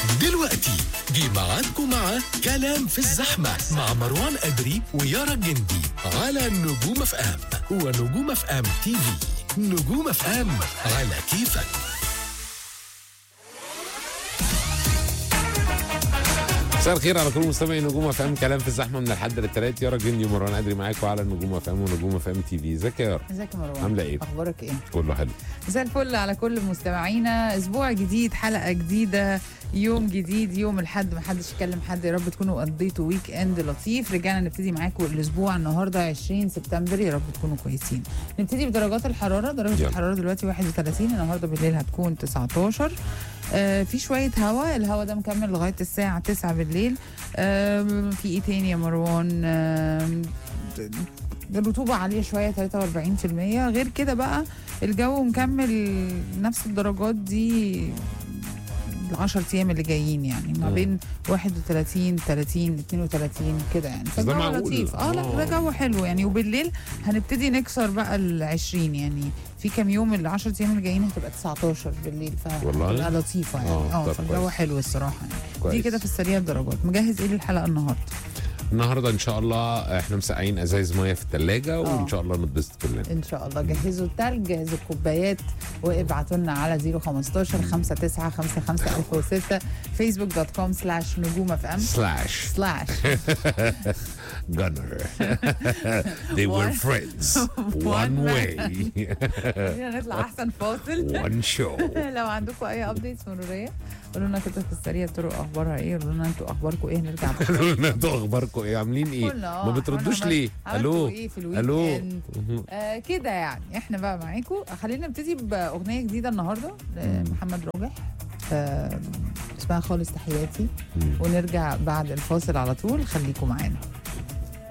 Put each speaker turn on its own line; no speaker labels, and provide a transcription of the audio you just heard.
دلوقتي جه ميعادكم مع كلام في الزحمة مع مروان أدري ويارا الجندي على نجوم اف ام ونجوم اف ام تي في نجوم اف ام على كيفك
مساء الخير على كل مستمعي نجوم اف ام كلام في الزحمه من الحد للثلاث يارا جندي ومروان ادري معاكم على نجوم اف ام ونجوم اف ام تي في ازيك يا يارا
ازيك يا مروان
عاملة ايه؟
اخبارك ايه
كله حلو
زي الفل على كل مستمعينا اسبوع جديد حلقه جديده يوم جديد يوم الحد ما حدش يكلم حد يا رب تكونوا قضيتوا ويك اند لطيف رجعنا نبتدي معاكم الاسبوع النهارده 20 سبتمبر يا رب تكونوا كويسين نبتدي بدرجات الحراره درجه
يلا.
الحراره دلوقتي 31 النهارده بالليل هتكون 19 آه في شويه هواء الهواء ده مكمل لغايه الساعه 9 بالليل آه في ايه تاني يا مروان آه الرطوبة عالية شوية 43% غير كده بقى الجو مكمل نفس الدرجات دي ال 10 ايام اللي جايين يعني ما
مم.
بين 31 30 32 كده يعني
بس ده
فالجو
معقول.
لطيف اه لا
آه.
ده جو حلو يعني وبالليل هنبتدي نكسر بقى ال 20 يعني في كام يوم ال 10 ايام اللي جايين هتبقى 19 بالليل
والله؟
فهتبقى لطيفه يعني
آه،
اه
طب
فالجو
كويس.
حلو الصراحه يعني
كويس.
دي كده في السريع الدرجات مجهز ايه للحلقه النهارده
النهارده ان شاء الله احنا مسقعين ازايز ميه في الثلاجه وان شاء الله نتبسط كلنا
ان شاء الله جهزوا التلج جهزوا الكوبايات وابعتوا لنا على 015 59 55 1006 فيسبوك دوت كوم سلاش نجوم اف ام
سلاش
سلاش
جنر they were
One-
friends
One
one
man.
way
خلينا نطلع احسن فاصل
one show
لو عندكم اي ابديتس مروريه قولوا لنا كده في السريع الطرق اخبارها ايه قولوا لنا انتوا اخباركم ايه نرجع بقى
قالوا لنا انتوا اخباركم ايه عاملين ايه
قلنا
ما
اه
بتردوش
عمل-
ليه
عملتوا
الو
ايه في الويك
الو
اند آه كده يعني احنا بقى معاكم خلينا نبتدي باغنيه جديده النهارده لمحمد راجح آه اسمها خالص تحياتي
مم.
ونرجع بعد الفاصل على طول خليكم معانا